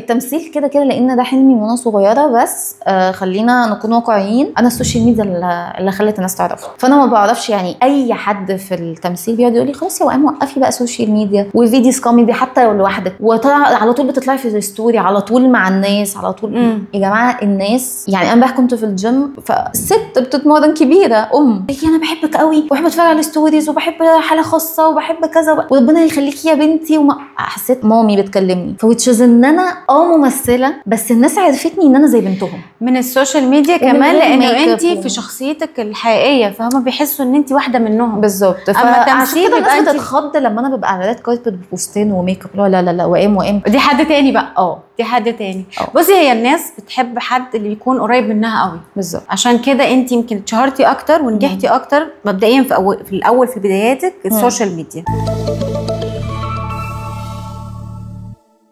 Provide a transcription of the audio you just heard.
التمثيل كده كده لان ده حلمي وانا صغيره بس آه خلينا نكون واقعيين انا السوشيال ميديا اللي اللي خلت الناس تعرفني فانا ما بعرفش يعني اي حد في التمثيل بيقعد يقول لي خلاص يا وقام وقفي بقى سوشيال ميديا وفيديوز كوميدي حتى لو لوحدك وطلع على طول بتطلعي في الستوري على طول مع الناس على طول مم. يا جماعه الناس يعني انا امبارح كنت في الجيم فست بتتمرن كبيره ام هي انا بحبك قوي وبحب اتفرج على الستوريز وبحب حاله خاصه وبحب كذا وب- وربنا يخليكي يا بنتي وما حسيت مامي بتكلمني فوتشز ان انا اه ممثله بس الناس عرفتني ان انا زي بنتهم من السوشيال ميديا ومن كمان غير لانه ميك اب انت و- في شخصيتك الحقيقيه فهم بيحسوا ان انت واحده منهم بالظبط أما فعشان تمثيل كده يبقى الناس أنت- بتتخض لما انا ببقى على ريد كاربت بفستان وميك اب لا لا لا لا وام وام دي حد تاني بقى اه دي حد تاني أه. بصي هي الناس بتحب حد اللي يكون قريب منها قوي بالظبط عشان كده انت يمكن اتشهرتي اكتر ونجحتي اكتر مبدئيا في أول في الاول في بداياتك السوشيال ميديا